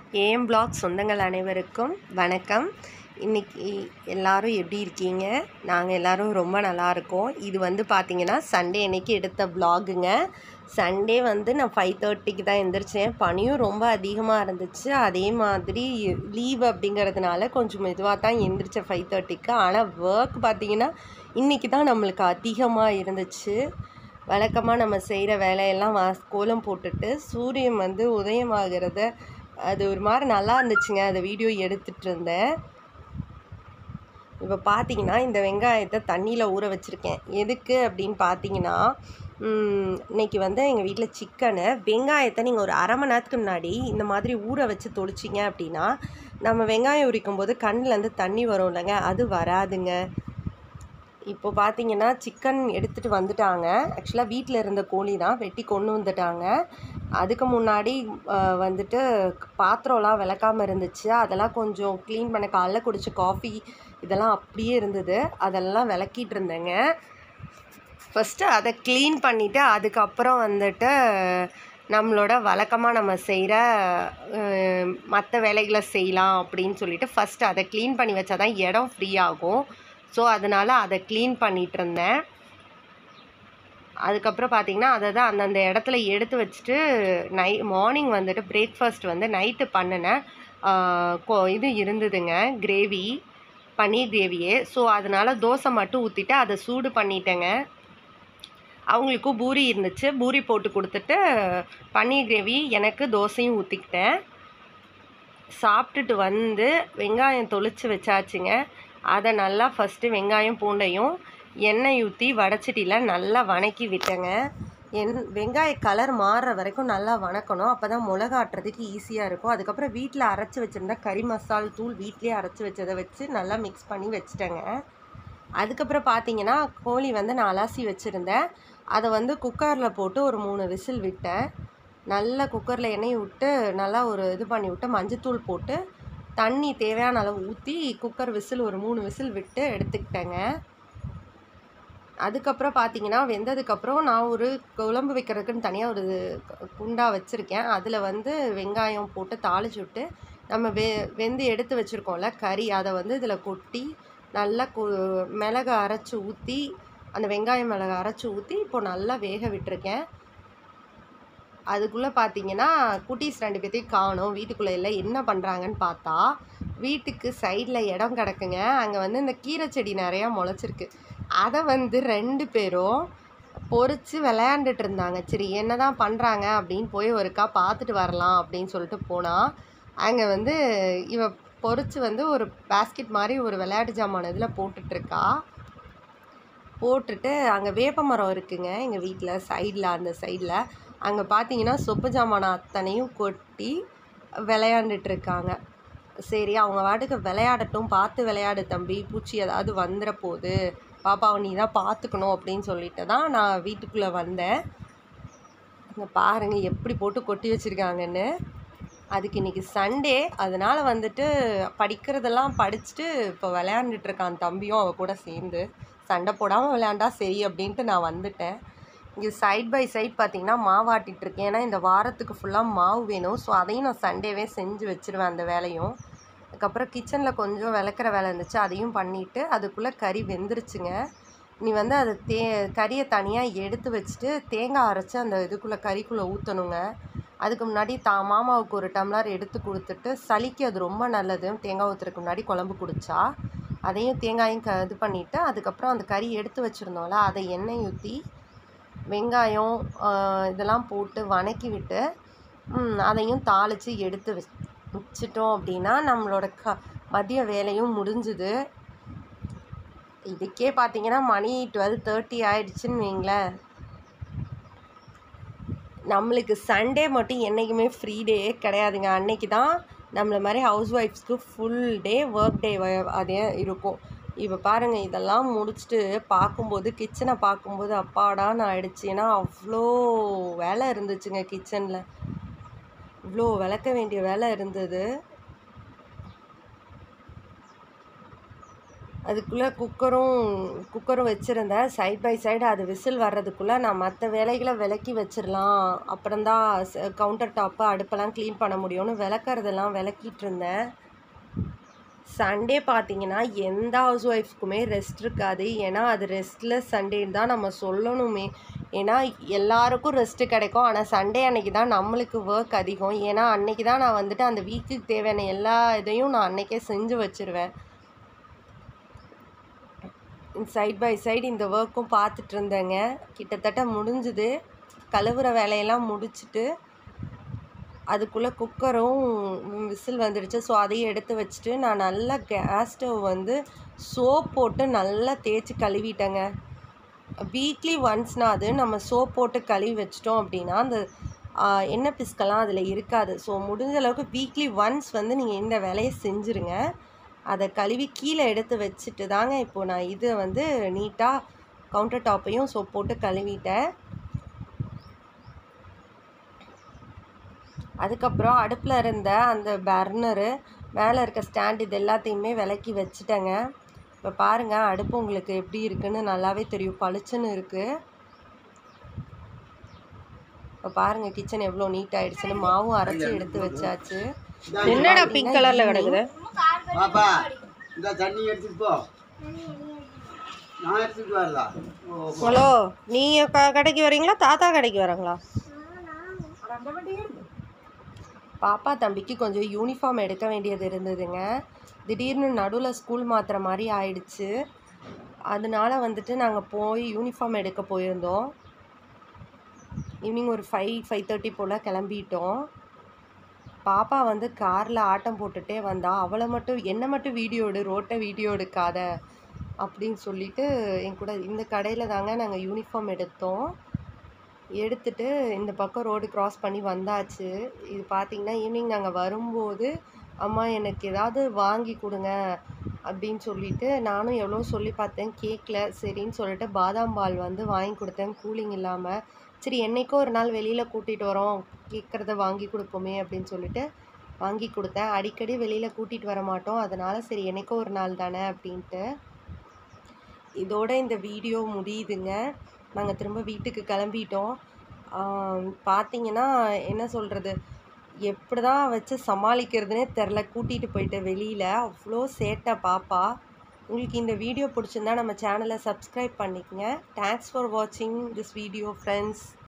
AM black சொந்தங்கள் அனைவருக்கும் வணக்கம் இன்னைக்கு எல்லாரும் எப்படி இருக்கீங்க நாங்கள் எல்லாரும் ரொம்ப நல்லா இருக்கோம் இது வந்து பார்த்தீங்கன்னா சண்டே அன்னைக்கு எடுத்த vlogங்க சண்டே வந்து நான் ஃபைவ் தேர்ட்டிக்கு தான் எந்திரிச்சேன் பனியும் ரொம்ப அதிகமாக இருந்துச்சு அதே மாதிரி லீவ் அப்படிங்கிறதுனால கொஞ்சம் மெதுவாக தான் எந்திரிச்சேன் ஃபைவ் தேர்ட்டிக்கு ஆனால் ஒர்க் பார்த்தீங்கன்னா இன்றைக்கி தான் நம்மளுக்கு அதிகமாக இருந்துச்சு வழக்கமாக நம்ம செய்கிற வேலையெல்லாம் வா கோலம் போட்டுட்டு சூரியன் வந்து உதயமாகிறத அது ஒரு மாதிரி நல்லா இருந்துச்சுங்க அந்த வீடியோ எடுத்துகிட்டு இருந்தேன் இப்போ பார்த்தீங்கன்னா இந்த வெங்காயத்தை தண்ணியில் ஊற வச்சுருக்கேன் எதுக்கு அப்படின்னு பார்த்தீங்கன்னா ம், இன்னைக்கு வந்து எங்கள் வீட்டில் சிக்கனு வெங்காயத்தை நீங்கள் ஒரு அரை மணி நேரத்துக்கு முன்னாடி இந்த மாதிரி ஊற வச்சு தொளிச்சிங்க அப்படின்னா நம்ம வெங்காயம் உரிக்கும் போது கண்ணுலேருந்து தண்ணி வரும் இல்லைங்க அது வராதுங்க இப்போ பார்த்தீங்கன்னா சிக்கன் எடுத்துகிட்டு வந்துட்டாங்க ஆக்சுவலாக வீட்டில் இருந்த கோழி தான் வெட்டி கொண்டு வந்துட்டாங்க அதுக்கு முன்னாடி அஹ், வந்துட்டு பாத்திரம்லாம் விளக்காமல் இருந்துச்சு அதெல்லாம் கொஞ்சம் க்ளீன் பண்ண காலைல குடிச்ச காஃபி இதெல்லாம் அப்படியே இருந்தது அதெல்லாம் விளக்கிட்டு இருந்தேங்க ஃபஸ்ட்டு அதை க்ளீன் பண்ணிவிட்டு அதுக்கப்புறம் வந்துட்டு நம்மளோட வழக்கமாக நம்ம செய்கிற மற்ற வேலைகளை செய்யலாம் அப்படின்னு சொல்லிட்டு ஃபஸ்ட்டு அதை க்ளீன் பண்ணி வச்சா தான் இடம் ஃப்ரீ ஆகும் ஸோ அதனால் அதை க்ளீன் பண்ணிகிட்டு இருந்தேன் அதுக்கப்புறம் பார்த்தீங்கன்னா அதை தான் அந்தந்த இடத்துல எடுத்து வச்சுட்டு நை மார்னிங் வந்துட்டு பிரேக்ஃபாஸ்ட் வந்து நைட்டு பண்ணினேன் கொ- இது இருந்ததுங்க கிரேவி பன்னீர் கிரேவியே ஸோ அதனால் தோசை மட்டும் ஊற்றிட்டு அதை சூடு பண்ணிட்டேங்க அவங்களுக்கும் பூரி இருந்துச்சு பூரி போட்டு கொடுத்துட்டு பன்னீர் கிரேவி எனக்கு தோசையும் ஊற்றிக்கிட்டேன் சாப்பிட்டுட்டு வந்து வெங்காயம் தொளிச்சு வச்சாச்சுங்க அதை நல்லா ஃபஸ்ட்டு வெங்காயம் பூண்டையும் எண்ணெய் ஊற்றி வடச்சட்டியில் நல்லா வணக்கி விட்டேங்க என் வெங்காய கலர் மாறுற வரைக்கும் நல்லா வணக்கணும் அப்போ தான் மிளகாட்டுறதுக்கு ஈஸியாக இருக்கும் அதுக்கப்புறம் வீட்டில் அரைச்சி வச்சுருந்தா கறி மசால் தூள் வீட்டிலே அரைச்சி வச்சதை வச்சு நல்லா மிக்ஸ் பண்ணி வச்சுட்டேங்க அதுக்கப்புறம் பார்த்தீங்கன்னா கோழி வந்து நான் அலாசி வச்சுருந்தேன் அதை வந்து குக்கரில் போட்டு ஒரு மூணு விசில் விட்டேன் நல்லா குக்கரில் எண்ணெய் விட்டு நல்லா ஒரு இது பண்ணி விட்டு மஞ்சத்தூள் போட்டு தண்ணி தேவையான அளவு ஊற்றி குக்கர் விசில் ஒரு மூணு விசில் விட்டு எடுத்துக்கிட்டேங்க அதுக்கப்புறம் பார்த்தீங்கன்னா வெந்ததுக்கப்புறம் நான் ஒரு குழம்பு வைக்கிறதுக்குன்னு தனியாக ஒரு குண்டா வச்சுருக்கேன் அதில் வந்து வெங்காயம் போட்டு தாளிச்சு விட்டு நம்ம வெ வெந்து எடுத்து வச்சுருக்கோம்ல கறி அதை வந்து இதில் கொட்டி நல்லா கு மிளகு அரைச்சி ஊற்றி அந்த வெங்காயம் மிளகு அரைச்சி ஊற்றி இப்போ நல்லா வேக விட்டுருக்கேன் அதுக்குள்ளே பார்த்தீங்கன்னா குட்டீஸ் ரெண்டு பேர்த்தையும் காணும் வீட்டுக்குள்ளே இல்லை என்ன பண்ணுறாங்கன்னு பார்த்தா வீட்டுக்கு சைடில் இடம் கிடக்குங்க அங்கே வந்து இந்த கீரை செடி நிறையா முளைச்சிருக்கு அதை வந்து ரெண்டு பேரும் பொறிச்சு விளையாண்டுட்டு இருந்தாங்க சரி என்ன தான் பண்ணுறாங்க அப்படின்னு போய் ஒருக்கா பார்த்துட்டு வரலாம் அப்படின்னு சொல்லிட்டு போனால் அங்கே வந்து இவ பொறிச்சு வந்து ஒரு பேஸ்கெட் மாதிரி ஒரு விளையாட்டு ஜாமான் இதில் போட்டுட்ருக்கா போட்டுட்டு அங்கே வேப்ப மரம் இருக்குங்க எங்கள் வீட்டில் சைடில் அந்த சைடில் அங்கே பார்த்தீங்கன்னா சொப்பு ஜாமான் அத்தனையும் கொட்டி விளையாண்டுட்டு இருக்காங்க சரி அவங்க வாட்டுக்கு விளையாடட்டும் பார்த்து விளையாடு தம்பி பூச்சி ஏதாவது வந்துட போகுது பாப்பாவை நீ தான் பார்த்துக்கணும் அப்படின்னு சொல்லிட்டு தான் நான் வீட்டுக்குள்ளே வந்தேன் இங்கே பாருங்கள் எப்படி போட்டு கொட்டி வச்சுருக்காங்கன்னு அதுக்கு இன்றைக்கி சண்டே அதனால் வந்துட்டு படிக்கிறதெல்லாம் படிச்சுட்டு இப்போ விளையாண்டுட்டு இருக்கான் தம்பியும் அவ கூட சேர்ந்து சண்டை போடாமல் விளையாண்டா சரி அப்படின்ட்டு நான் வந்துட்டேன் இங்கே சைட் பை சைட் பார்த்தீங்கன்னா மாவாட்டிட்டு இருக்கேன் ஏன்னா இந்த வாரத்துக்கு ஃபுல்லாக மாவு வேணும் ஸோ அதையும் நான் சண்டேவே செஞ்சு வச்சிருவேன் அந்த வேலையும் அதுக்கப்புறம் கிச்சனில் கொஞ்சம் விளக்குற வேலை இருந்துச்சு அதையும் பண்ணிவிட்டு அதுக்குள்ளே கறி வெந்துருச்சுங்க நீ வந்து அது தே கறியை தனியாக எடுத்து வச்சுட்டு தேங்காய் அரைச்சி அந்த இதுக்குள்ளே கறிக்குள்ளே ஊற்றணுங்க அதுக்கு முன்னாடி தா மாமாவுக்கு ஒரு டம்ளர் எடுத்து கொடுத்துட்டு சளிக்கு அது ரொம்ப நல்லது தேங்காய் ஊற்றுறதுக்கு முன்னாடி குழம்பு குடிச்சா அதையும் தேங்காயும் க இது பண்ணிவிட்டு அதுக்கப்புறம் அந்த கறி எடுத்து வச்சுருந்தோம்ல அதை எண்ணெய் ஊற்றி வெங்காயம் ஆஹ், இதெல்லாம் போட்டு வணக்கி விட்டு ம், அதையும் தாளித்து எடுத்து வச் வச்சிட்டோம் அப்படின்னா நம்மளோட க மதிய வேலையும் முடிஞ்சுது இதுக்கே பார்த்தீங்கன்னா மணி டுவெல் தேர்ட்டி ஆயிடுச்சுன்னு வைங்களேன் நம்மளுக்கு சண்டே மட்டும் என்றைக்குமே ஃப்ரீ டே கிடையாதுங்க அன்னைக்கு தான் நம்மளை மாதிரி ஹவுஸ் ஒய்ஃப்ஸ்க்கு ஃபுல் டே ஒர்க் டே அதே இருக்கும் இப்போ பாருங்கள் இதெல்லாம் முடிச்சுட்டு பார்க்கும்போது கிச்சனை பார்க்கும்போது அப்பாடான்னு ஆயிடுச்சு ஏன்னா அவ்வளோ வேலை இருந்துச்சுங்க கிச்சனில் இவ்வளோ விளக்க வேண்டிய வேலை இருந்தது அதுக்குள்ளே குக்கரும் குக்கரும் வச்சுருந்தேன் சைட் பை சைடு அது விசில் வர்றதுக்குள்ளே நான் மற்ற வேலைகளை விளக்கி வச்சிடலாம் அப்புறம்தான் கவுண்டர் டாப்பு அடுப்பெல்லாம் க்ளீன் பண்ண முடியும்னு விளக்கறதெல்லாம் விளக்கிட்டு இருந்தேன் சண்டே பார்த்தீங்கன்னா எந்த ஹவுஸ் ஒய்ஃப்க்குமே ரெஸ்ட் இருக்காது ஏன்னா அது ரெஸ்ட்லெஸ் சண்டேன்னு தான் நம்ம சொல்லணுமே ஏன்னா எல்லாருக்கும் ரெஸ்ட்டு கிடைக்கும் ஆனால் சண்டே அன்னைக்கு தான் நம்மளுக்கு ஒர்க் அதிகம் ஏன்னா அன்னைக்கு தான் நான் வந்துட்டு அந்த வீக்குக்கு தேவையான எல்லா இதையும் நான் அன்னைக்கே செஞ்சு வச்சிருவேன் சைட் பை சைடு இந்த ஒர்க்கும் பார்த்துட்டு இருந்தேங்க கிட்டத்தட்ட முடிஞ்சுது கழுவுற வேலையெல்லாம் முடிச்சுட்டு அதுக்குள்ளே குக்கரும் விசில் வந்துடுச்சு ஸோ அதையும் எடுத்து வச்சுட்டு நான் நல்லா கேஸ் ஸ்டவ் வந்து சோப் போட்டு நல்லா தேய்ச்சி கழுவிட்டேங்க வீக்லி ஒன்ஸ்னால் அது நம்ம சோப் போட்டு கழுவி வச்சிட்டோம் அப்படின்னா அந்த ஆ, எண்ணெய் பிஸ்கெல்லாம் அதில் இருக்காது ஸோ முடிஞ்ச அளவுக்கு வீக்லி ஒன்ஸ் வந்து நீங்கள் இந்த வேலையை செஞ்சுருங்க அதை கழுவி கீழே எடுத்து வச்சுட்டு தாங்க இப்போது நான் இதை வந்து நீட்டாக கவுண்டர் டாப்பையும் சோப் போட்டு கழுவிட்டேன் அதுக்கப்புறம் அடுப்பில் இருந்த அந்த பர்னரு மேலே இருக்க ஸ்டாண்ட் இது எல்லாத்தையுமே விலக்கி வச்சுட்டேங்க இப்போ பாருங்கள் அடுப்பு உங்களுக்கு எப்படி இருக்குன்னு நல்லாவே தெரியும் பளிச்சுன்னு இருக்குது இப்போ பாருங்கள் கிச்சன் எவ்வளோ நீட் ஆயிடுச்சுன்னு மாவும் அரைச்சி எடுத்து வச்சாச்சு என்னடா பிங்க் கலர்ல கிடக்குது பாப்பா இந்த தண்ணி எடுத்துட்டு போ நான் எடுத்துட்டு வரல ஓ ஹலோ நீங்க க- கடைக்கு வரீங்களா தாத்தா கடைக்கு வராங்களா பாப்பா தம்பிக்கு கொஞ்சம் யூனிஃபார்ம் எடுக்க வேண்டியது இருந்ததுங்க திடீர்னு நடுவில் ஸ்கூல் மாற்றுற மாதிரி ஆயிடுச்சு அதனால வந்துட்டு நாங்கள் போய் யூனிஃபார்ம் எடுக்க போயிருந்தோம் ஈவினிங் ஒரு ஃபைவ் ஃபைவ் தேர்ட்டி போல் கிளம்பிட்டோம் பாப்பா வந்து காரில் ஆட்டம் போட்டுட்டே வந்தா அவளை மட்டும் என்னை மட்டும் வீடியோ எடு ரோட்டை வீடியோ எடுக்காத அப்படின்னு சொல்லிட்டு என் கூட இந்த கடையில் தாங்க நாங்கள் யூனிஃபார்ம் எடுத்தோம் எடுத்துட்டு இந்த பக்கம் ரோடு கிராஸ் பண்ணி வந்தாச்சு இது பார்த்தீங்கன்னா ஈவினிங் நாங்கள் வரும்போது அம்மா எனக்கு ஏதாவது வாங்கி கொடுங்க அப்படின்னு சொல்லிட்டு நானும் எவ்வளோ சொல்லி பார்த்தேன் கேட்கல சரின்னு சொல்லிட்டு பாதாம் பால் வந்து வாங்கி கொடுத்தேன் கூலிங் இல்லாமல் சரி என்னைக்கோ ஒரு நாள் வெளியில் கூட்டிகிட்டு வரோம் கேட்குறத வாங்கி கொடுப்போமே அப்படின்னு சொல்லிட்டு வாங்கி கொடுத்தேன் அடிக்கடி வெளியில் கூட்டிகிட்டு வர மாட்டோம் அதனால் சரி என்னைக்கோ ஒரு நாள் தானே அப்படின்ட்டு இதோட இந்த வீடியோ முடியுதுங்க நாங்கள் திரும்ப வீட்டுக்கு கிளம்பிட்டோம் ஆம், பார்த்தீங்கன்னா என்ன சொல்கிறது எப்படி தான் வச்சு சமாளிக்கிறதுனே தெரில கூட்டிகிட்டு போயிட்டு வெளியில் அவ்வளோ சேட்டை பாப்பா உங்களுக்கு இந்த வீடியோ பிடிச்சிருந்தா நம்ம சேனலை சப்ஸ்கிரைப் பண்ணிக்கங்க தேங்க்ஸ் ஃபார் வாட்சிங் திஸ் வீடியோ ஃப்ரெண்ட்ஸ்